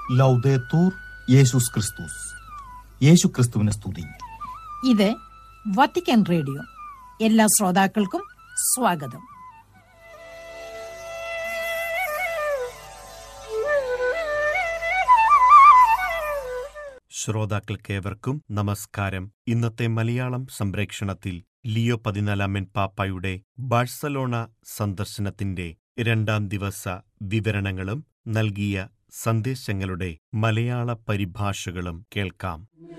ലൗദേത്തൂർ യേശുസ് ക്രിസ്തുസ് യേശു ക്രിസ്തുവിനെ സ്തുതി ഇത് വത്തിക്കാൻ റേഡിയോ എല്ലാ ശ്രോതാക്കൾക്കും സ്വാഗതം ശ്രോതാക്കൾക്കേവർക്കും നമസ്കാരം ഇന്നത്തെ മലയാളം സംപ്രേക്ഷണത്തിൽ ലിയോ പതിനാലാമൻ പാപ്പായുടെ ബാഴ്സലോണ സന്ദർശനത്തിന്റെ രണ്ടാം ദിവസ വിവരണങ്ങളും നൽകിയ സന്ദേശങ്ങളുടെ മലയാള പരിഭാഷകളും കേൾക്കാം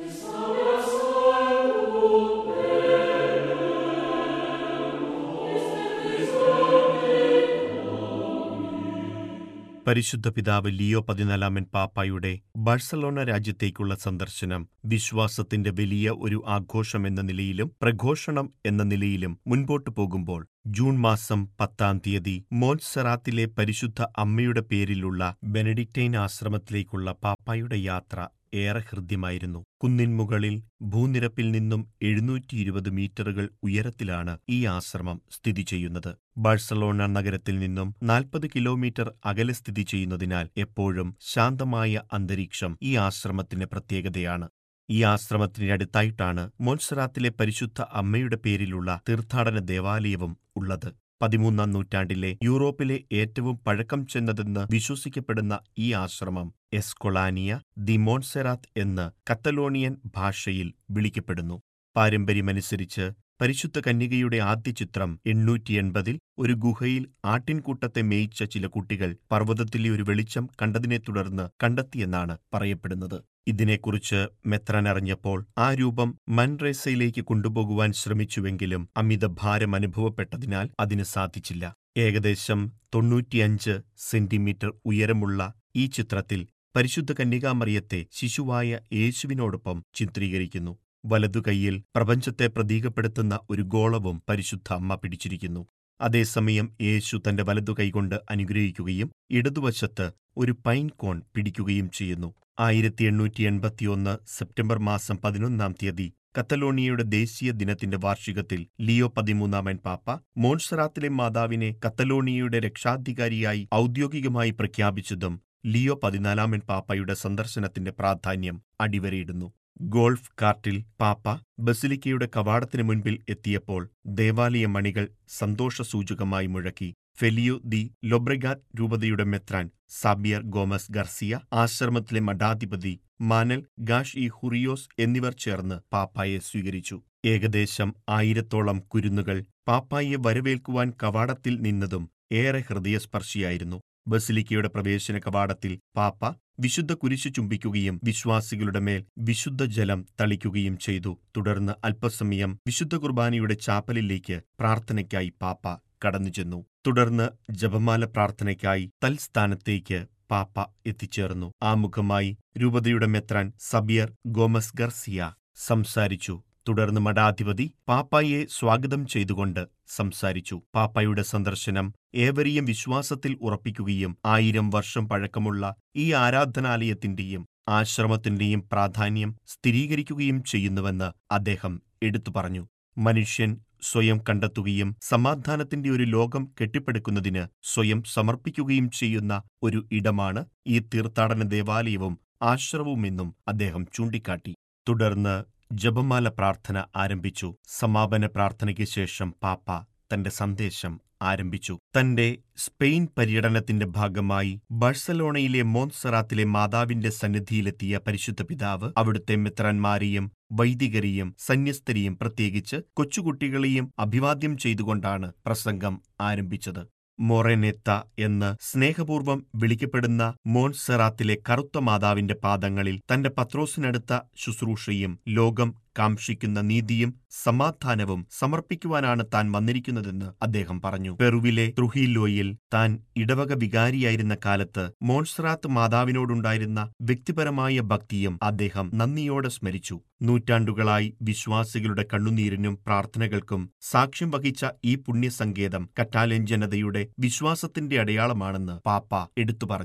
പരിശുദ്ധ പിതാവ് ലിയോ പതിനാലാമൻ പാപ്പായുടെ ബാഴ്സലോണ രാജ്യത്തേക്കുള്ള സന്ദർശനം വിശ്വാസത്തിന്റെ വലിയ ഒരു ആഘോഷം എന്ന നിലയിലും പ്രഘോഷണം എന്ന നിലയിലും മുൻപോട്ടു പോകുമ്പോൾ ജൂൺ മാസം പത്താം തീയതി മോൻസെറാത്തിലെ പരിശുദ്ധ അമ്മയുടെ പേരിലുള്ള ബെനഡിക്റ്റൈൻ ആശ്രമത്തിലേക്കുള്ള പാപ്പായുടെ യാത്ര ഏറെ ഹൃദ്യമായിരുന്നു കുന്നിൻ മുകളിൽ ഭൂനിരപ്പിൽ നിന്നും എഴുന്നൂറ്റി ഇരുപത് മീറ്ററുകൾ ഉയരത്തിലാണ് ഈ ആശ്രമം സ്ഥിതി ചെയ്യുന്നത് ബാഴ്സലോണ നഗരത്തിൽ നിന്നും നാൽപ്പത് കിലോമീറ്റർ അകലെ സ്ഥിതി ചെയ്യുന്നതിനാൽ എപ്പോഴും ശാന്തമായ അന്തരീക്ഷം ഈ ആശ്രമത്തിന്റെ പ്രത്യേകതയാണ് ഈ ആശ്രമത്തിന് അടുത്തായിട്ടാണ് മോൻസറാത്തിലെ പരിശുദ്ധ അമ്മയുടെ പേരിലുള്ള തീർത്ഥാടന ദേവാലയവും ഉള്ളത് പതിമൂന്നാം നൂറ്റാണ്ടിലെ യൂറോപ്പിലെ ഏറ്റവും പഴക്കം ചെന്നതെന്ന് വിശ്വസിക്കപ്പെടുന്ന ഈ ആശ്രമം എസ്കൊളാനിയ ദി മോൺസെറാത്ത് എന്ന് കത്തലോണിയൻ ഭാഷയിൽ വിളിക്കപ്പെടുന്നു പാരമ്പര്യമനുസരിച്ച് പരിശുദ്ധ കന്യകയുടെ ആദ്യ ചിത്രം എണ്ണൂറ്റി എൺപതിൽ ഒരു ഗുഹയിൽ ആട്ടിൻകൂട്ടത്തെ മേയിച്ച ചില കുട്ടികൾ പർവ്വതത്തിലെ ഒരു വെളിച്ചം കണ്ടതിനെ തുടർന്ന് കണ്ടെത്തിയെന്നാണ് പറയപ്പെടുന്നത് ഇതിനെക്കുറിച്ച് മെത്രാൻ അറിഞ്ഞപ്പോൾ ആ രൂപം മൻറേസയിലേക്ക് കൊണ്ടുപോകുവാൻ ശ്രമിച്ചുവെങ്കിലും അമിത ഭാരം അനുഭവപ്പെട്ടതിനാൽ അതിന് സാധിച്ചില്ല ഏകദേശം തൊണ്ണൂറ്റിയഞ്ച് സെന്റിമീറ്റർ ഉയരമുള്ള ഈ ചിത്രത്തിൽ പരിശുദ്ധ കന്യകാമറിയത്തെ ശിശുവായ യേശുവിനോടൊപ്പം ചിത്രീകരിക്കുന്നു വലതുകൈയിൽ പ്രപഞ്ചത്തെ പ്രതീകപ്പെടുത്തുന്ന ഒരു ഗോളവും പരിശുദ്ധ അമ്മ പിടിച്ചിരിക്കുന്നു അതേസമയം യേശു തന്റെ വലതുകൈകൊണ്ട് അനുഗ്രഹിക്കുകയും ഇടതുവശത്ത് ഒരു പൈൻ കോൺ പിടിക്കുകയും ചെയ്യുന്നു ആയിരത്തി എണ്ണൂറ്റി എൺപത്തിയൊന്ന് സെപ്റ്റംബർ മാസം പതിനൊന്നാം തീയതി കത്തലോണിയയുടെ ദേശീയ ദിനത്തിന്റെ വാർഷികത്തിൽ ലിയോ പതിമൂന്നാമൻ പാപ്പ മോൺസറാത്തിലെ മാതാവിനെ കത്തലോണിയയുടെ രക്ഷാധികാരിയായി ഔദ്യോഗികമായി പ്രഖ്യാപിച്ചതും ലിയോ പതിനാലാമൻ പാപ്പയുടെ സന്ദർശനത്തിന്റെ പ്രാധാന്യം അടിവരയിടുന്നു ഗോൾഫ് കാർട്ടിൽ പാപ്പ ബസിലിക്കയുടെ കവാടത്തിന് മുൻപിൽ എത്തിയപ്പോൾ ദേവാലയ മണികൾ സന്തോഷസൂചകമായി മുഴക്കി ഫെലിയോ ദി ലൊബ്രഗാറ്റ് രൂപതയുടെ മെത്രാൻ സാബിയർ ഗോമസ് ഗർസിയ ആശ്രമത്തിലെ മഠാധിപതി മാനൽ ഗാഷ് ഇ ഹുറിയോസ് എന്നിവർ ചേർന്ന് പാപ്പായെ സ്വീകരിച്ചു ഏകദേശം ആയിരത്തോളം കുരുന്നുകൾ പാപ്പായെ വരവേൽക്കുവാൻ കവാടത്തിൽ നിന്നതും ഏറെ ഹൃദയസ്പർശിയായിരുന്നു ബസിലിക്കയുടെ പ്രവേശന കവാടത്തിൽ പാപ്പ വിശുദ്ധ കുരിശു ചുംബിക്കുകയും വിശ്വാസികളുടെ മേൽ വിശുദ്ധ ജലം തളിക്കുകയും ചെയ്തു തുടർന്ന് അല്പസമയം വിശുദ്ധ കുർബാനയുടെ ചാപ്പലിലേക്ക് പ്രാർത്ഥനയ്ക്കായി പാപ്പ കടന്നുചെന്നു തുടർന്ന് ജപമാല പ്രാർത്ഥനയ്ക്കായി തൽസ്ഥാനത്തേക്ക് പാപ്പ എത്തിച്ചേർന്നു ആമുഖമായി രൂപതയുടെ മെത്രാൻ സബിയർ ഗോമസ് ഗർസിയ സംസാരിച്ചു തുടർന്ന് മഠാധിപതി പാപ്പായെ സ്വാഗതം ചെയ്തുകൊണ്ട് സംസാരിച്ചു പാപ്പായുടെ സന്ദർശനം ഏവരെയും വിശ്വാസത്തിൽ ഉറപ്പിക്കുകയും ആയിരം വർഷം പഴക്കമുള്ള ഈ ആരാധനാലയത്തിന്റെയും ആശ്രമത്തിന്റെയും പ്രാധാന്യം സ്ഥിരീകരിക്കുകയും ചെയ്യുന്നുവെന്ന് അദ്ദേഹം എടുത്തു പറഞ്ഞു മനുഷ്യൻ സ്വയം കണ്ടെത്തുകയും സമാധാനത്തിന്റെ ഒരു ലോകം കെട്ടിപ്പടുക്കുന്നതിന് സ്വയം സമർപ്പിക്കുകയും ചെയ്യുന്ന ഒരു ഇടമാണ് ഈ തീർത്ഥാടന ദേവാലയവും ആശ്രമവുമെന്നും അദ്ദേഹം ചൂണ്ടിക്കാട്ടി തുടർന്ന് ജപമാല പ്രാർത്ഥന ആരംഭിച്ചു സമാപന പ്രാർത്ഥനയ്ക്ക് ശേഷം പാപ്പ തന്റെ സന്ദേശം ആരംഭിച്ചു തന്റെ സ്പെയിൻ പര്യടനത്തിന്റെ ഭാഗമായി ബഴ്സലോണയിലെ മോൺസറാത്തിലെ മാതാവിന്റെ സന്നിധിയിലെത്തിയ പരിശുദ്ധ പിതാവ് അവിടുത്തെ മെത്രാന്മാരെയും വൈദികരെയും സന്യസ്തരെയും പ്രത്യേകിച്ച് കൊച്ചുകുട്ടികളെയും അഭിവാദ്യം ചെയ്തുകൊണ്ടാണ് പ്രസംഗം ആരംഭിച്ചത് മൊറനെത്ത എന്ന് സ്നേഹപൂർവ്വം വിളിക്കപ്പെടുന്ന മോൺസെറാത്തിലെ കറുത്ത മാതാവിന്റെ പാദങ്ങളിൽ തന്റെ പത്രോസിനടുത്ത ശുശ്രൂഷയും ലോകം കാംക്ഷിക്കുന്ന നീതിയും സമാധാനവും സമർപ്പിക്കുവാനാണ് താൻ വന്നിരിക്കുന്നതെന്ന് അദ്ദേഹം പറഞ്ഞു പെറുവിലെ ട്രുഹിലോയിൽ താൻ ഇടവക വികാരിയായിരുന്ന കാലത്ത് മോൺസറാത്ത് മാതാവിനോടുണ്ടായിരുന്ന വ്യക്തിപരമായ ഭക്തിയും അദ്ദേഹം നന്ദിയോടെ സ്മരിച്ചു നൂറ്റാണ്ടുകളായി വിശ്വാസികളുടെ കണ്ണുനീരിനും പ്രാർത്ഥനകൾക്കും സാക്ഷ്യം വഹിച്ച ഈ പുണ്യസങ്കേതം കറ്റാലൻ ജനതയുടെ വിശ്വാസത്തിന്റെ അടയാളമാണെന്ന് പാപ്പ എടുത്തു പറഞ്ഞു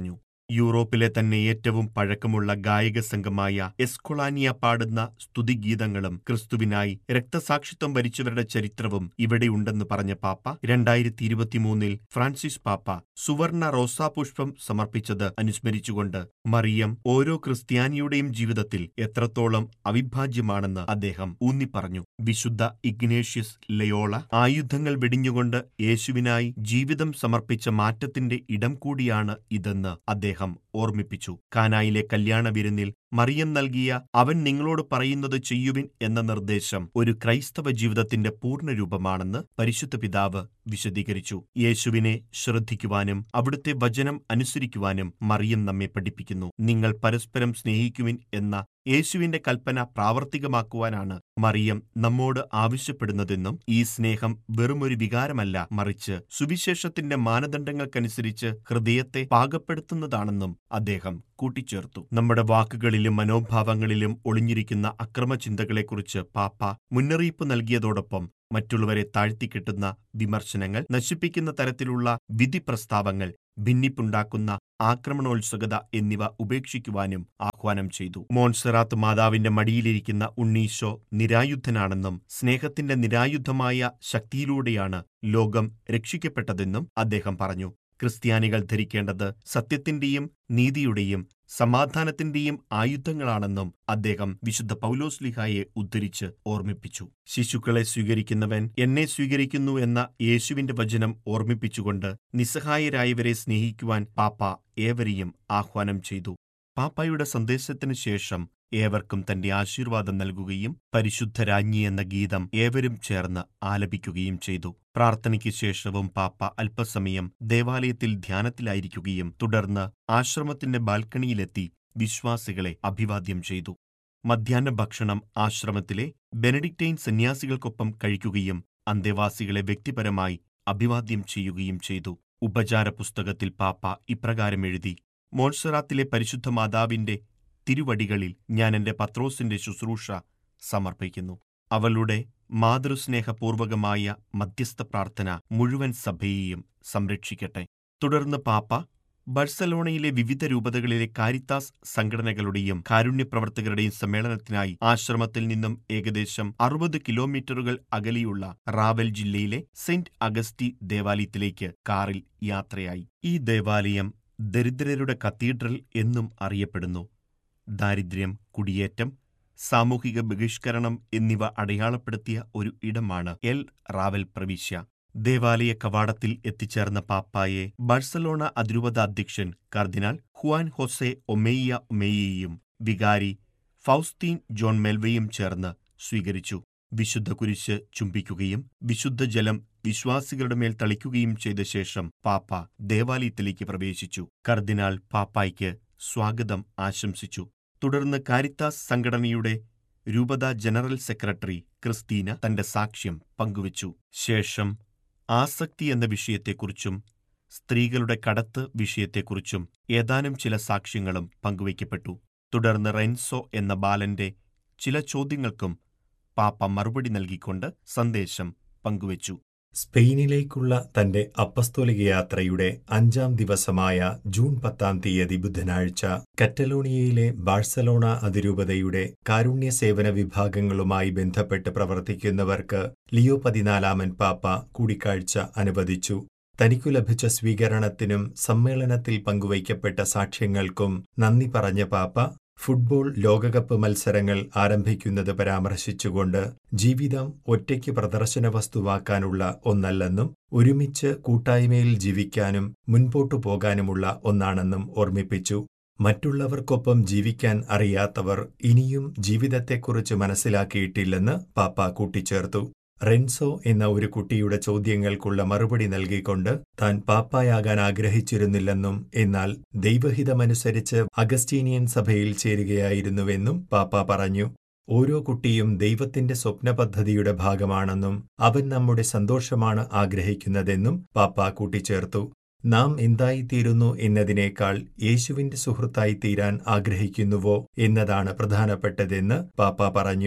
യൂറോപ്പിലെ തന്നെ ഏറ്റവും പഴക്കമുള്ള ഗായക സംഘമായ എസ്കൊളാനിയ പാടുന്ന സ്തുതിഗീതങ്ങളും ക്രിസ്തുവിനായി രക്തസാക്ഷിത്വം വരിച്ചവരുടെ ചരിത്രവും ഇവിടെയുണ്ടെന്ന് പറഞ്ഞ പാപ്പ രണ്ടായിരത്തി ഇരുപത്തിമൂന്നിൽ ഫ്രാൻസിസ് പാപ്പ സുവർണ റോസാപുഷ്പം സമർപ്പിച്ചത് അനുസ്മരിച്ചുകൊണ്ട് മറിയം ഓരോ ക്രിസ്ത്യാനിയുടെയും ജീവിതത്തിൽ എത്രത്തോളം അവിഭാജ്യമാണെന്ന് അദ്ദേഹം ഊന്നിപ്പറഞ്ഞു വിശുദ്ധ ഇഗ്നേഷ്യസ് ലയോള ആയുധങ്ങൾ വെടിഞ്ഞുകൊണ്ട് യേശുവിനായി ജീവിതം സമർപ്പിച്ച മാറ്റത്തിന്റെ ഇടം കൂടിയാണ് ഇതെന്ന് അദ്ദേഹം ഓർമ്മിപ്പിച്ചു കാനായിലെ കല്യാണ വിരുന്നിൽ മറിയം നൽകിയ അവൻ നിങ്ങളോട് പറയുന്നത് ചെയ്യുവിൻ എന്ന നിർദ്ദേശം ഒരു ക്രൈസ്തവ ജീവിതത്തിന്റെ പൂർണ്ണരൂപമാണെന്ന് പരിശുദ്ധ പിതാവ് വിശദീകരിച്ചു യേശുവിനെ ശ്രദ്ധിക്കുവാനും അവിടുത്തെ വചനം അനുസരിക്കുവാനും മറിയം നമ്മെ പഠിപ്പിക്കുന്നു നിങ്ങൾ പരസ്പരം സ്നേഹിക്കുവിൻ എന്ന യേശുവിന്റെ കൽപ്പന പ്രാവർത്തികമാക്കുവാനാണ് മറിയം നമ്മോട് ആവശ്യപ്പെടുന്നതെന്നും ഈ സ്നേഹം വെറുമൊരു വികാരമല്ല മറിച്ച് സുവിശേഷത്തിന്റെ മാനദണ്ഡങ്ങൾക്കനുസരിച്ച് ഹൃദയത്തെ പാകപ്പെടുത്തുന്നതാണെന്നും അദ്ദേഹം കൂട്ടിച്ചേർത്തു നമ്മുടെ വാക്കുകളിലും മനോഭാവങ്ങളിലും ഒളിഞ്ഞിരിക്കുന്ന അക്രമചിന്തകളെക്കുറിച്ച് പാപ്പ മുന്നറിയിപ്പ് നൽകിയതോടൊപ്പം മറ്റുള്ളവരെ താഴ്ത്തിക്കെട്ടുന്ന വിമർശനങ്ങൾ നശിപ്പിക്കുന്ന തരത്തിലുള്ള വിധി പ്രസ്താവങ്ങൾ ഭിന്നിപ്പുണ്ടാക്കുന്ന ആക്രമണോത്സുകത എന്നിവ ഉപേക്ഷിക്കുവാനും ആഹ്വാനം ചെയ്തു മോൺസെറാത്ത് മാതാവിന്റെ മടിയിലിരിക്കുന്ന ഉണ്ണീശോ നിരായുധനാണെന്നും സ്നേഹത്തിന്റെ നിരായുധമായ ശക്തിയിലൂടെയാണ് ലോകം രക്ഷിക്കപ്പെട്ടതെന്നും അദ്ദേഹം പറഞ്ഞു ക്രിസ്ത്യാനികൾ ധരിക്കേണ്ടത് സത്യത്തിന്റെയും നീതിയുടെയും സമാധാനത്തിന്റെയും ആയുധങ്ങളാണെന്നും അദ്ദേഹം വിശുദ്ധ പൗലോസ്ലിഹായെ ഉദ്ധരിച്ച് ഓർമ്മിപ്പിച്ചു ശിശുക്കളെ സ്വീകരിക്കുന്നവൻ എന്നെ സ്വീകരിക്കുന്നു എന്ന യേശുവിന്റെ വചനം ഓർമ്മിപ്പിച്ചുകൊണ്ട് നിസ്സഹായരായവരെ സ്നേഹിക്കുവാൻ പാപ്പ ഏവരെയും ആഹ്വാനം ചെയ്തു പാപ്പായുടെ സന്ദേശത്തിനു ശേഷം ഏവർക്കും തന്റെ ആശീർവാദം നൽകുകയും പരിശുദ്ധ രാജ്ഞി എന്ന ഗീതം ഏവരും ചേർന്ന് ആലപിക്കുകയും ചെയ്തു പ്രാർത്ഥനയ്ക്ക് ശേഷവും പാപ്പ അല്പസമയം ദേവാലയത്തിൽ ധ്യാനത്തിലായിരിക്കുകയും തുടർന്ന് ആശ്രമത്തിന്റെ ബാൽക്കണിയിലെത്തി വിശ്വാസികളെ അഭിവാദ്യം ചെയ്തു മധ്യാഹ്ന ഭക്ഷണം ആശ്രമത്തിലെ ബെനഡിക്റ്റൈൻ സന്യാസികൾക്കൊപ്പം കഴിക്കുകയും അന്തേവാസികളെ വ്യക്തിപരമായി അഭിവാദ്യം ചെയ്യുകയും ചെയ്തു ഉപചാര പുസ്തകത്തിൽ പാപ്പ ഇപ്രകാരം എഴുതി മോൺസറാത്തിലെ പരിശുദ്ധ മാതാവിന്റെ തിരുവടികളിൽ ഞാൻ എന്റെ പത്രോസിന്റെ ശുശ്രൂഷ സമർപ്പിക്കുന്നു അവളുടെ മാതൃസ്നേഹപൂർവകമായ മധ്യസ്ഥ പ്രാർത്ഥന മുഴുവൻ സഭയെയും സംരക്ഷിക്കട്ടെ തുടർന്ന് പാപ്പ ബർസലോണയിലെ വിവിധ രൂപതകളിലെ കാരിത്താസ് സംഘടനകളുടെയും കാരുണ്യപ്രവർത്തകരുടെയും സമ്മേളനത്തിനായി ആശ്രമത്തിൽ നിന്നും ഏകദേശം അറുപത് കിലോമീറ്ററുകൾ അകലെയുള്ള റാവൽ ജില്ലയിലെ സെന്റ് അഗസ്റ്റി ദേവാലയത്തിലേക്ക് കാറിൽ യാത്രയായി ഈ ദേവാലയം ദരിദ്രരുടെ കത്തീഡ്രൽ എന്നും അറിയപ്പെടുന്നു ദാരിദ്ര്യം കുടിയേറ്റം സാമൂഹിക ബഹിഷ്കരണം എന്നിവ അടയാളപ്പെടുത്തിയ ഒരു ഇടമാണ് എൽ റാവൽ പ്രവിശ്യ ദേവാലയ കവാടത്തിൽ എത്തിച്ചേർന്ന പാപ്പായെ ബർസലോണ അതിരൂപത അധ്യക്ഷൻ കർദിനാൾ ഹുവാൻ ഹൊസെ ഒമെയ്യ ഒമെയ്യയും വികാരി ഫൗസ്തീൻ ജോൺ മെൽവയും ചേർന്ന് സ്വീകരിച്ചു വിശുദ്ധ കുരിശ് ചുംബിക്കുകയും വിശുദ്ധ ജലം വിശ്വാസികളുടെ മേൽ തളിക്കുകയും ചെയ്ത ശേഷം പാപ്പ ദേവാലയത്തിലേക്ക് പ്രവേശിച്ചു കർദിനാൾ പാപ്പായ്ക്ക് സ്വാഗതം ആശംസിച്ചു തുടർന്ന് കാരിത്താസ് സംഘടനയുടെ രൂപത ജനറൽ സെക്രട്ടറി ക്രിസ്റ്റീന തന്റെ സാക്ഷ്യം പങ്കുവച്ചു ശേഷം ആസക്തി എന്ന വിഷയത്തെക്കുറിച്ചും സ്ത്രീകളുടെ കടത്ത് വിഷയത്തെക്കുറിച്ചും ഏതാനും ചില സാക്ഷ്യങ്ങളും പങ്കുവയ്ക്കപ്പെട്ടു തുടർന്ന് റെൻസോ എന്ന ബാലന്റെ ചില ചോദ്യങ്ങൾക്കും പാപ്പ മറുപടി നൽകിക്കൊണ്ട് സന്ദേശം പങ്കുവച്ചു സ്പെയിനിലേക്കുള്ള തന്റെ അപ്പസ്തോലിക യാത്രയുടെ അഞ്ചാം ദിവസമായ ജൂൺ പത്താം തീയതി ബുധനാഴ്ച കറ്റലോണിയയിലെ ബാഴ്സലോണ അതിരൂപതയുടെ കാരുണ്യ സേവന വിഭാഗങ്ങളുമായി ബന്ധപ്പെട്ട് പ്രവർത്തിക്കുന്നവർക്ക് ലിയോ പതിനാലാമൻ പാപ്പ കൂടിക്കാഴ്ച അനുവദിച്ചു തനിക്കു ലഭിച്ച സ്വീകരണത്തിനും സമ്മേളനത്തിൽ പങ്കുവയ്ക്കപ്പെട്ട സാക്ഷ്യങ്ങൾക്കും നന്ദി പറഞ്ഞ പാപ്പ ഫുട്ബോൾ ലോകകപ്പ് മത്സരങ്ങൾ ആരംഭിക്കുന്നത് പരാമർശിച്ചുകൊണ്ട് ജീവിതം ഒറ്റയ്ക്ക് പ്രദർശന വസ്തുവാക്കാനുള്ള ഒന്നല്ലെന്നും ഒരുമിച്ച് കൂട്ടായ്മയിൽ ജീവിക്കാനും മുൻപോട്ടു പോകാനുമുള്ള ഒന്നാണെന്നും ഓർമ്മിപ്പിച്ചു മറ്റുള്ളവർക്കൊപ്പം ജീവിക്കാൻ അറിയാത്തവർ ഇനിയും ജീവിതത്തെക്കുറിച്ച് മനസ്സിലാക്കിയിട്ടില്ലെന്ന് പാപ്പ കൂട്ടിച്ചേർത്തു റെൻസോ എന്ന ഒരു കുട്ടിയുടെ ചോദ്യങ്ങൾക്കുള്ള മറുപടി നൽകിക്കൊണ്ട് താൻ പാപ്പായാകാൻ ആഗ്രഹിച്ചിരുന്നില്ലെന്നും എന്നാൽ ദൈവഹിതമനുസരിച്ച് അഗസ്റ്റീനിയൻ സഭയിൽ ചേരുകയായിരുന്നുവെന്നും പാപ്പ പറഞ്ഞു ഓരോ കുട്ടിയും ദൈവത്തിന്റെ സ്വപ്നപദ്ധതിയുടെ ഭാഗമാണെന്നും അവൻ നമ്മുടെ സന്തോഷമാണ് ആഗ്രഹിക്കുന്നതെന്നും പാപ്പ കൂട്ടിച്ചേർത്തു നാം എന്തായിത്തീരുന്നു എന്നതിനേക്കാൾ യേശുവിന്റെ സുഹൃത്തായി തീരാൻ ആഗ്രഹിക്കുന്നുവോ എന്നതാണ് പ്രധാനപ്പെട്ടതെന്ന് പാപ്പ പറഞ്ഞു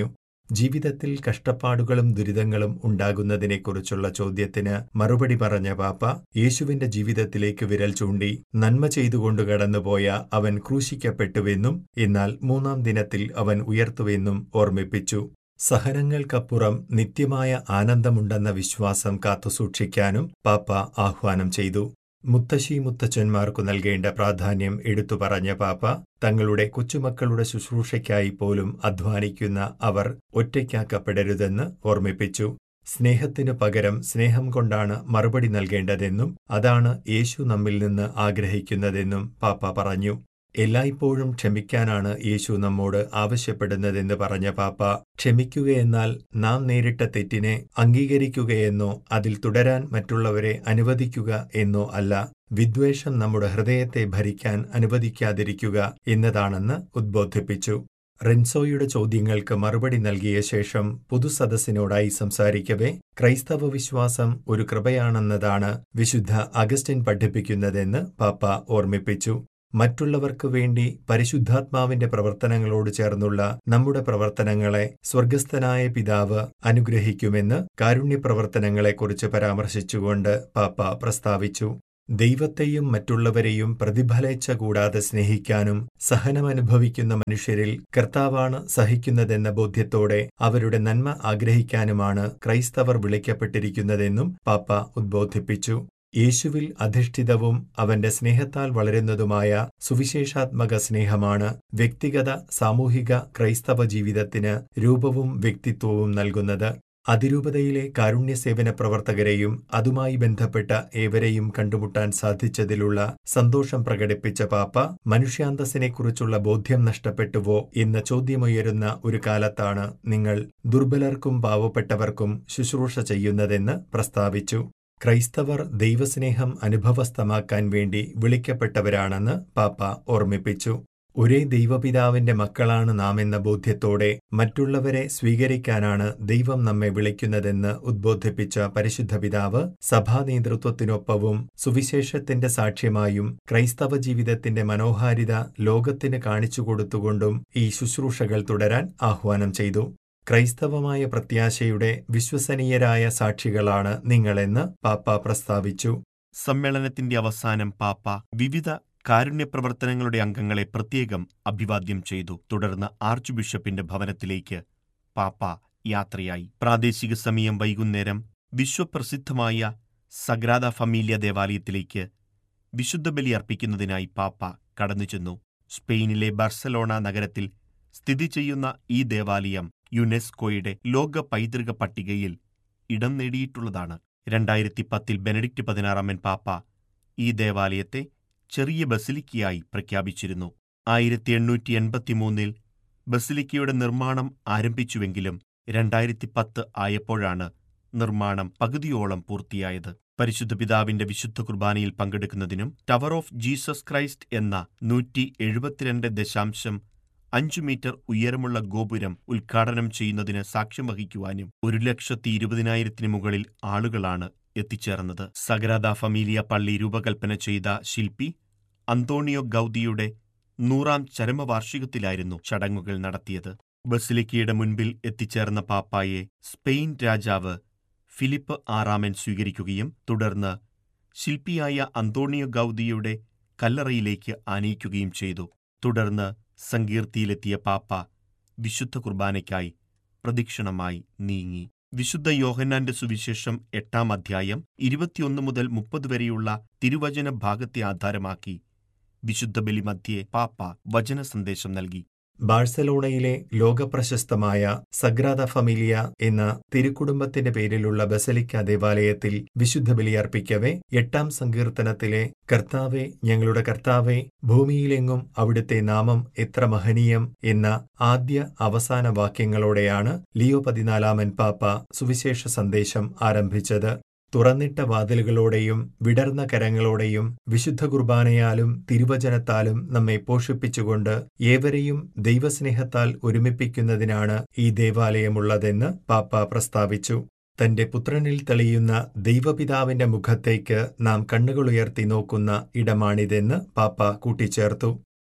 ജീവിതത്തിൽ കഷ്ടപ്പാടുകളും ദുരിതങ്ങളും ഉണ്ടാകുന്നതിനെക്കുറിച്ചുള്ള ചോദ്യത്തിന് മറുപടി പറഞ്ഞ പാപ്പ യേശുവിന്റെ ജീവിതത്തിലേക്ക് വിരൽ ചൂണ്ടി നന്മ ചെയ്തുകൊണ്ട് കടന്നുപോയ അവൻ ക്രൂശിക്കപ്പെട്ടുവെന്നും എന്നാൽ മൂന്നാം ദിനത്തിൽ അവൻ ഉയർത്തുവെന്നും ഓർമ്മിപ്പിച്ചു സഹനങ്ങൾക്കപ്പുറം നിത്യമായ ആനന്ദമുണ്ടെന്ന വിശ്വാസം കാത്തുസൂക്ഷിക്കാനും പാപ്പ ആഹ്വാനം ചെയ്തു മുത്തശ്ശി മുത്തച്ഛന്മാർക്കു നൽകേണ്ട പ്രാധാന്യം എടുത്തു പറഞ്ഞ പാപ്പ തങ്ങളുടെ കൊച്ചുമക്കളുടെ ശുശ്രൂഷയ്ക്കായി പോലും അധ്വാനിക്കുന്ന അവർ ഒറ്റയ്ക്കാക്കപ്പെടരുതെന്ന് ഓർമ്മിപ്പിച്ചു സ്നേഹത്തിനു പകരം സ്നേഹം കൊണ്ടാണ് മറുപടി നൽകേണ്ടതെന്നും അതാണ് യേശു നമ്മിൽ നിന്ന് ആഗ്രഹിക്കുന്നതെന്നും പാപ്പ പറഞ്ഞു എല്ലായ്പ്പോഴും ക്ഷമിക്കാനാണ് യേശു നമ്മോട് ആവശ്യപ്പെടുന്നതെന്ന് പറഞ്ഞ പാപ്പ ക്ഷമിക്കുകയെന്നാൽ നാം നേരിട്ട തെറ്റിനെ അംഗീകരിക്കുകയെന്നോ അതിൽ തുടരാൻ മറ്റുള്ളവരെ അനുവദിക്കുക എന്നോ അല്ല വിദ്വേഷം നമ്മുടെ ഹൃദയത്തെ ഭരിക്കാൻ അനുവദിക്കാതിരിക്കുക എന്നതാണെന്ന് ഉദ്ബോധിപ്പിച്ചു റെൻസോയുടെ ചോദ്യങ്ങൾക്ക് മറുപടി നൽകിയ ശേഷം പൊതുസദസ്സിനോടായി സംസാരിക്കവേ ക്രൈസ്തവ വിശ്വാസം ഒരു കൃപയാണെന്നതാണ് വിശുദ്ധ അഗസ്റ്റിൻ പഠിപ്പിക്കുന്നതെന്ന് പാപ്പ ഓർമ്മിപ്പിച്ചു മറ്റുള്ളവർക്കു വേണ്ടി പരിശുദ്ധാത്മാവിന്റെ പ്രവർത്തനങ്ങളോട് ചേർന്നുള്ള നമ്മുടെ പ്രവർത്തനങ്ങളെ സ്വർഗസ്ഥനായ പിതാവ് അനുഗ്രഹിക്കുമെന്ന് കാരുണ്യപ്രവർത്തനങ്ങളെക്കുറിച്ച് പരാമർശിച്ചുകൊണ്ട് പാപ്പ പ്രസ്താവിച്ചു ദൈവത്തെയും മറ്റുള്ളവരെയും പ്രതിഫലേച്ഛ കൂടാതെ സ്നേഹിക്കാനും സഹനമനുഭവിക്കുന്ന മനുഷ്യരിൽ കർത്താവാണ് സഹിക്കുന്നതെന്ന ബോധ്യത്തോടെ അവരുടെ നന്മ ആഗ്രഹിക്കാനുമാണ് ക്രൈസ്തവർ വിളിക്കപ്പെട്ടിരിക്കുന്നതെന്നും പാപ്പ ഉദ്ബോധിപ്പിച്ചു യേശുവിൽ അധിഷ്ഠിതവും അവന്റെ സ്നേഹത്താൽ വളരുന്നതുമായ സുവിശേഷാത്മക സ്നേഹമാണ് വ്യക്തിഗത സാമൂഹിക ക്രൈസ്തവ ജീവിതത്തിന് രൂപവും വ്യക്തിത്വവും നൽകുന്നത് അതിരൂപതയിലെ കാരുണ്യസേവന പ്രവർത്തകരെയും അതുമായി ബന്ധപ്പെട്ട ഏവരെയും കണ്ടുമുട്ടാൻ സാധിച്ചതിലുള്ള സന്തോഷം പ്രകടിപ്പിച്ച പാപ്പ മനുഷ്യാന്തസ്സിനെക്കുറിച്ചുള്ള ബോധ്യം നഷ്ടപ്പെട്ടുവോ എന്ന ചോദ്യമുയരുന്ന ഒരു കാലത്താണ് നിങ്ങൾ ദുർബലർക്കും പാവപ്പെട്ടവർക്കും ശുശ്രൂഷ ചെയ്യുന്നതെന്ന് പ്രസ്താവിച്ചു ക്രൈസ്തവർ ദൈവസ്നേഹം അനുഭവസ്ഥമാക്കാൻ വേണ്ടി വിളിക്കപ്പെട്ടവരാണെന്ന് പാപ്പ ഓർമ്മിപ്പിച്ചു ഒരേ ദൈവപിതാവിന്റെ മക്കളാണ് നാം എന്ന ബോധ്യത്തോടെ മറ്റുള്ളവരെ സ്വീകരിക്കാനാണ് ദൈവം നമ്മെ വിളിക്കുന്നതെന്ന് ഉദ്ബോധിപ്പിച്ച പരിശുദ്ധ പിതാവ് സഭാ നേതൃത്വത്തിനൊപ്പവും സുവിശേഷത്തിന്റെ സാക്ഷ്യമായും ക്രൈസ്തവ ജീവിതത്തിന്റെ മനോഹാരിത ലോകത്തിന് കാണിച്ചുകൊടുത്തുകൊണ്ടും ഈ ശുശ്രൂഷകൾ തുടരാൻ ആഹ്വാനം ചെയ്തു ക്രൈസ്തവമായ പ്രത്യാശയുടെ വിശ്വസനീയരായ സാക്ഷികളാണ് നിങ്ങളെന്ന് പാപ്പ പ്രസ്താവിച്ചു സമ്മേളനത്തിന്റെ അവസാനം പാപ്പ വിവിധ കാരുണ്യപ്രവർത്തനങ്ങളുടെ അംഗങ്ങളെ പ്രത്യേകം അഭിവാദ്യം ചെയ്തു തുടർന്ന് ആർച്ച് ബിഷപ്പിന്റെ ഭവനത്തിലേക്ക് പാപ്പ യാത്രയായി പ്രാദേശിക സമയം വൈകുന്നേരം വിശ്വപ്രസിദ്ധമായ സഗ്രാദ ഫമീലിയ ദേവാലയത്തിലേക്ക് വിശുദ്ധ ബലി അർപ്പിക്കുന്നതിനായി പാപ്പ കടന്നുചെന്നു സ്പെയിനിലെ ബർസലോണ നഗരത്തിൽ സ്ഥിതി ചെയ്യുന്ന ഈ ദേവാലയം യുനെസ്കോയുടെ ലോക പൈതൃക പട്ടികയിൽ ഇടം നേടിയിട്ടുള്ളതാണ് രണ്ടായിരത്തി പത്തിൽ ബെനഡിക്റ്റ് പതിനാറാമൻ പാപ്പ ഈ ദേവാലയത്തെ ചെറിയ ബസിലിക്കയായി പ്രഖ്യാപിച്ചിരുന്നു ആയിരത്തി എണ്ണൂറ്റി എൺപത്തിമൂന്നിൽ ബസിലിക്കയുടെ നിർമ്മാണം ആരംഭിച്ചുവെങ്കിലും രണ്ടായിരത്തി പത്ത് ആയപ്പോഴാണ് നിർമ്മാണം പകുതിയോളം പൂർത്തിയായത് പരിശുദ്ധ പിതാവിന്റെ വിശുദ്ധ കുർബാനയിൽ പങ്കെടുക്കുന്നതിനും ടവർ ഓഫ് ജീസസ് ക്രൈസ്റ്റ് എന്ന നൂറ്റി എഴുപത്തിരണ്ട് ദശാംശം അഞ്ചു മീറ്റർ ഉയരമുള്ള ഗോപുരം ഉദ്ഘാടനം ചെയ്യുന്നതിന് സാക്ഷ്യം വഹിക്കുവാനും ഒരു ലക്ഷത്തി ഇരുപതിനായിരത്തിന് മുകളിൽ ആളുകളാണ് എത്തിച്ചേർന്നത് സഗ്രാദ ഫമീലിയ പള്ളി രൂപകൽപ്പന ചെയ്ത ശില്പി അന്തോണിയോ ഗൗദിയുടെ നൂറാം ചരമവാർഷികത്തിലായിരുന്നു ചടങ്ങുകൾ നടത്തിയത് ബസിലിക്കയുടെ മുൻപിൽ എത്തിച്ചേർന്ന പാപ്പായെ സ്പെയിൻ രാജാവ് ഫിലിപ്പ് ആറാമൻ സ്വീകരിക്കുകയും തുടർന്ന് ശില്പിയായ അന്തോണിയോ ഗൗദിയുടെ കല്ലറയിലേക്ക് ആനയിക്കുകയും ചെയ്തു തുടർന്ന് സങ്കീർത്തിയിലെത്തിയ പാപ്പ വിശുദ്ധ കുർബാനയ്ക്കായി പ്രദക്ഷിണമായി നീങ്ങി വിശുദ്ധ യോഹന്നാന്റെ സുവിശേഷം എട്ടാം അധ്യായം ഇരുപത്തിയൊന്ന് മുതൽ മുപ്പത് വരെയുള്ള തിരുവചന ഭാഗത്തെ ആധാരമാക്കി വിശുദ്ധ ബലിമധ്യേ പാപ്പ വചന സന്ദേശം നൽകി ബാഴ്സലോണയിലെ ലോകപ്രശസ്തമായ സഗ്രാദ ഫമിലിയ എന്ന തിരുക്കുടുംബത്തിന്റെ പേരിലുള്ള ബസലിക്ക ദേവാലയത്തിൽ വിശുദ്ധ ബലിയർപ്പിക്കവേ എട്ടാം സങ്കീർത്തനത്തിലെ കർത്താവെ ഞങ്ങളുടെ കർത്താവെ ഭൂമിയിലെങ്ങും അവിടുത്തെ നാമം എത്ര മഹനീയം എന്ന ആദ്യ അവസാന വാക്യങ്ങളോടെയാണ് ലിയോ പതിനാലാമൻ പാപ്പ സുവിശേഷ സന്ദേശം ആരംഭിച്ചത് തുറന്നിട്ട വാതിലുകളോടെയും വിടർന്ന കരങ്ങളോടെയും വിശുദ്ധ കുർബാനയാലും തിരുവചനത്താലും നമ്മെ പോഷിപ്പിച്ചുകൊണ്ട് ഏവരെയും ദൈവസ്നേഹത്താൽ ഒരുമിപ്പിക്കുന്നതിനാണ് ഈ ദേവാലയമുള്ളതെന്ന് പാപ്പ പ്രസ്താവിച്ചു തന്റെ പുത്രനിൽ തെളിയുന്ന ദൈവപിതാവിന്റെ മുഖത്തേക്ക് നാം കണ്ണുകളുയർത്തി നോക്കുന്ന ഇടമാണിതെന്ന് പാപ്പ കൂട്ടിച്ചേർത്തു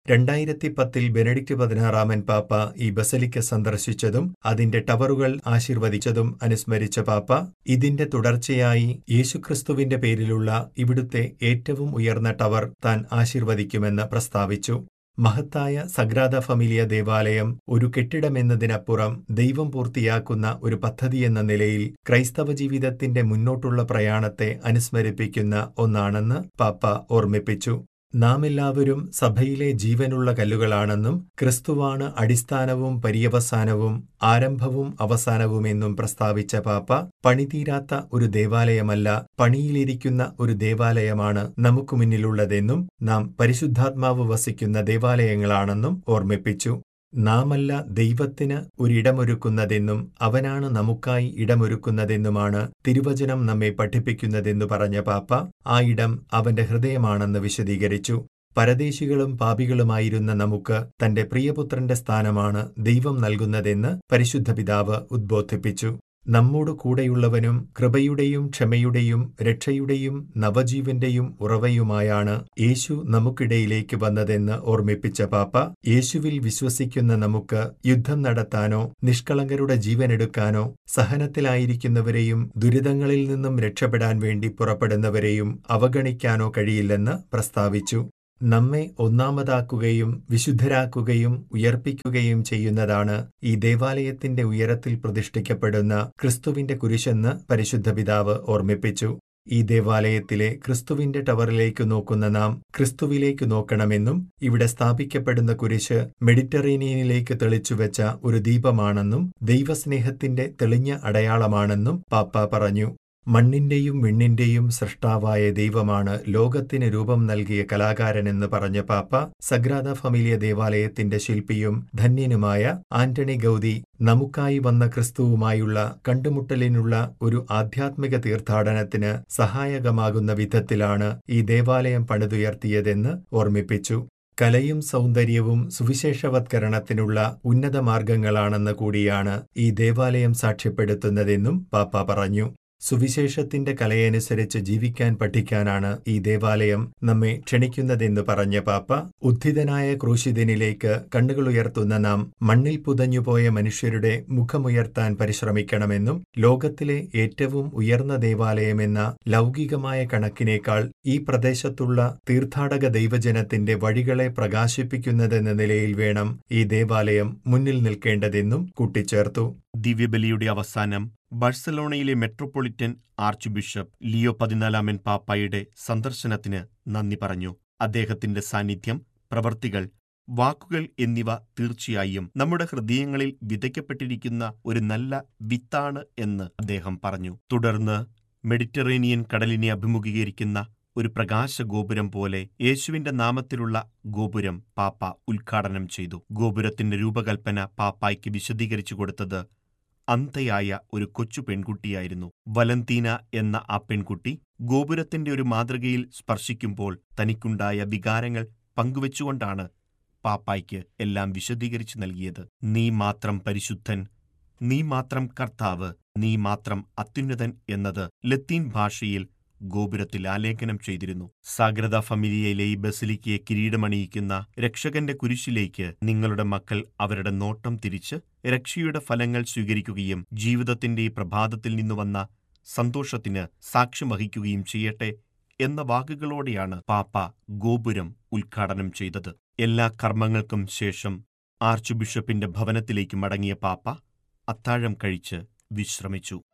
രണ്ടായിരത്തി പത്തിൽ ബെനഡിക്റ്റ് പതിനാറാമൻ പാപ്പ ഈ ബസലിക്ക സന്ദർശിച്ചതും അതിന്റെ ടവറുകൾ ആശീർവദിച്ചതും അനുസ്മരിച്ച പാപ്പ ഇതിന്റെ തുടർച്ചയായി യേശുക്രിസ്തുവിന്റെ പേരിലുള്ള ഇവിടുത്തെ ഏറ്റവും ഉയർന്ന ടവർ താൻ ആശീർവദിക്കുമെന്ന് പ്രസ്താവിച്ചു മഹത്തായ സഗ്രാദ ഫമിലിയ ദേവാലയം ഒരു കെട്ടിടമെന്നതിനപ്പുറം ദൈവം പൂർത്തിയാക്കുന്ന ഒരു പദ്ധതിയെന്ന നിലയിൽ ക്രൈസ്തവ ജീവിതത്തിന്റെ മുന്നോട്ടുള്ള പ്രയാണത്തെ അനുസ്മരിപ്പിക്കുന്ന ഒന്നാണെന്ന് പാപ്പ ഓർമ്മിപ്പിച്ചു നാം എല്ലാവരും സഭയിലെ ജീവനുള്ള കല്ലുകളാണെന്നും ക്രിസ്തുവാണ് അടിസ്ഥാനവും പര്യവസാനവും ആരംഭവും അവസാനവുമെന്നും പ്രസ്താവിച്ച പാപ്പ പണിതീരാത്ത ഒരു ദേവാലയമല്ല പണിയിലിരിക്കുന്ന ഒരു ദേവാലയമാണ് നമുക്ക് മുന്നിലുള്ളതെന്നും നാം പരിശുദ്ധാത്മാവ് വസിക്കുന്ന ദേവാലയങ്ങളാണെന്നും ഓർമ്മിപ്പിച്ചു നാമല്ല ദൈവത്തിന് ഒരിടമൊരുക്കുന്നതെന്നും അവനാണ് നമുക്കായി ഇടമൊരുക്കുന്നതെന്നുമാണ് തിരുവചനം നമ്മെ പഠിപ്പിക്കുന്നതെന്നു പറഞ്ഞ പാപ്പ ആ ഇടം അവന്റെ ഹൃദയമാണെന്ന് വിശദീകരിച്ചു പരദേശികളും പാപികളുമായിരുന്ന നമുക്ക് തന്റെ പ്രിയപുത്രന്റെ സ്ഥാനമാണ് ദൈവം നൽകുന്നതെന്ന് പരിശുദ്ധ പിതാവ് ഉദ്ബോധിപ്പിച്ചു നമ്മോട് കൂടെയുള്ളവനും കൃപയുടെയും ക്ഷമയുടെയും രക്ഷയുടെയും നവജീവന്റെയും ഉറവയുമായാണ് യേശു നമുക്കിടയിലേക്ക് വന്നതെന്ന് ഓർമ്മിപ്പിച്ച പാപ്പ യേശുവിൽ വിശ്വസിക്കുന്ന നമുക്ക് യുദ്ധം നടത്താനോ നിഷ്കളങ്കരുടെ ജീവനെടുക്കാനോ സഹനത്തിലായിരിക്കുന്നവരെയും ദുരിതങ്ങളിൽ നിന്നും രക്ഷപ്പെടാൻ വേണ്ടി പുറപ്പെടുന്നവരെയും അവഗണിക്കാനോ കഴിയില്ലെന്ന് പ്രസ്താവിച്ചു നമ്മെ ഒന്നാമതാക്കുകയും വിശുദ്ധരാക്കുകയും ഉയർപ്പിക്കുകയും ചെയ്യുന്നതാണ് ഈ ദേവാലയത്തിന്റെ ഉയരത്തിൽ പ്രതിഷ്ഠിക്കപ്പെടുന്ന ക്രിസ്തുവിന്റെ കുരിശെന്ന് പരിശുദ്ധ പിതാവ് ഓർമ്മിപ്പിച്ചു ഈ ദേവാലയത്തിലെ ക്രിസ്തുവിന്റെ ടവറിലേക്ക് നോക്കുന്ന നാം ക്രിസ്തുവിലേക്ക് നോക്കണമെന്നും ഇവിടെ സ്ഥാപിക്കപ്പെടുന്ന കുരിശ് മെഡിറ്ററേനിയനിലേക്ക് തെളിച്ചുവെച്ച ഒരു ദീപമാണെന്നും ദൈവസ്നേഹത്തിന്റെ തെളിഞ്ഞ അടയാളമാണെന്നും പാപ്പ പറഞ്ഞു മണ്ണിന്റെയും വിണ്ണിന്റെയും സൃഷ്ടാവായ ദൈവമാണ് ലോകത്തിന് രൂപം നൽകിയ കലാകാരനെന്ന് പറഞ്ഞ പാപ്പ സഗ്രാദ ഫമിലിയ ദേവാലയത്തിന്റെ ശില്പിയും ധന്യനുമായ ആന്റണി ഗൗതി നമുക്കായി വന്ന ക്രിസ്തുവുമായുള്ള കണ്ടുമുട്ടലിനുള്ള ഒരു ആധ്യാത്മിക തീർത്ഥാടനത്തിന് സഹായകമാകുന്ന വിധത്തിലാണ് ഈ ദേവാലയം പണിതുയർത്തിയതെന്ന് ഓർമ്മിപ്പിച്ചു കലയും സൗന്ദര്യവും സുവിശേഷവത്കരണത്തിനുള്ള ഉന്നത മാർഗങ്ങളാണെന്ന് കൂടിയാണ് ഈ ദേവാലയം സാക്ഷ്യപ്പെടുത്തുന്നതെന്നും പാപ്പ പറഞ്ഞു സുവിശേഷത്തിന്റെ കലയനുസരിച്ച് ജീവിക്കാൻ പഠിക്കാനാണ് ഈ ദേവാലയം നമ്മെ ക്ഷണിക്കുന്നതെന്ന് പറഞ്ഞ പാപ്പ ഉദ്ധിതനായ ക്രൂശിതനിലേക്ക് കണ്ണുകളുയർത്തുന്ന നാം മണ്ണിൽ പുതഞ്ഞുപോയ മനുഷ്യരുടെ മുഖമുയർത്താൻ പരിശ്രമിക്കണമെന്നും ലോകത്തിലെ ഏറ്റവും ഉയർന്ന ദേവാലയമെന്ന ലൗകികമായ കണക്കിനേക്കാൾ ഈ പ്രദേശത്തുള്ള തീർത്ഥാടക ദൈവജനത്തിന്റെ വഴികളെ പ്രകാശിപ്പിക്കുന്നതെന്ന നിലയിൽ വേണം ഈ ദേവാലയം മുന്നിൽ നിൽക്കേണ്ടതെന്നും കൂട്ടിച്ചേർത്തു ദിവ്യബലിയുടെ അവസാനം ബഴ്സലോണയിലെ മെട്രോപൊളിറ്റൻ ആർച്ച് ബിഷപ്പ് ലിയോ പതിനാലാമൻ പാപ്പായുടെ സന്ദർശനത്തിന് നന്ദി പറഞ്ഞു അദ്ദേഹത്തിന്റെ സാന്നിധ്യം പ്രവർത്തികൾ വാക്കുകൾ എന്നിവ തീർച്ചയായും നമ്മുടെ ഹൃദയങ്ങളിൽ വിതയ്ക്കപ്പെട്ടിരിക്കുന്ന ഒരു നല്ല വിത്താണ് എന്ന് അദ്ദേഹം പറഞ്ഞു തുടർന്ന് മെഡിറ്ററേനിയൻ കടലിനെ അഭിമുഖീകരിക്കുന്ന ഒരു പ്രകാശഗോപുരം പോലെ യേശുവിന്റെ നാമത്തിലുള്ള ഗോപുരം പാപ്പ ഉദ്ഘാടനം ചെയ്തു ഗോപുരത്തിന്റെ രൂപകൽപ്പന പാപ്പായ്ക്ക് വിശദീകരിച്ചു കൊടുത്തത് അന്ധയായ ഒരു കൊച്ചു പെൺകുട്ടിയായിരുന്നു വലന്തീന എന്ന ആ പെൺകുട്ടി ഗോപുരത്തിന്റെ ഒരു മാതൃകയിൽ സ്പർശിക്കുമ്പോൾ തനിക്കുണ്ടായ വികാരങ്ങൾ പങ്കുവച്ചുകൊണ്ടാണ് പാപ്പായ്ക്ക് എല്ലാം വിശദീകരിച്ചു നൽകിയത് നീ മാത്രം പരിശുദ്ധൻ നീ മാത്രം കർത്താവ് നീ മാത്രം അത്യുന്നതൻ എന്നത് ലത്തീൻ ഭാഷയിൽ ഗോപുരത്തിൽ ആലേഖനം ചെയ്തിരുന്നു സാഗ്രത ഫമിലിയയിലെ ഈ ബസിലിക്കയെ കിരീടമണിയിക്കുന്ന രക്ഷകന്റെ കുരിശിലേക്ക് നിങ്ങളുടെ മക്കൾ അവരുടെ നോട്ടം തിരിച്ച് രക്ഷയുടെ ഫലങ്ങൾ സ്വീകരിക്കുകയും ജീവിതത്തിന്റെ ഈ പ്രഭാതത്തിൽ നിന്നു വന്ന സന്തോഷത്തിന് സാക്ഷ്യം വഹിക്കുകയും ചെയ്യട്ടെ എന്ന വാക്കുകളോടെയാണ് പാപ്പ ഗോപുരം ഉദ്ഘാടനം ചെയ്തത് എല്ലാ കർമ്മങ്ങൾക്കും ശേഷം ആർച്ച് ബിഷപ്പിന്റെ ഭവനത്തിലേക്ക് മടങ്ങിയ പാപ്പ അത്താഴം കഴിച്ച് വിശ്രമിച്ചു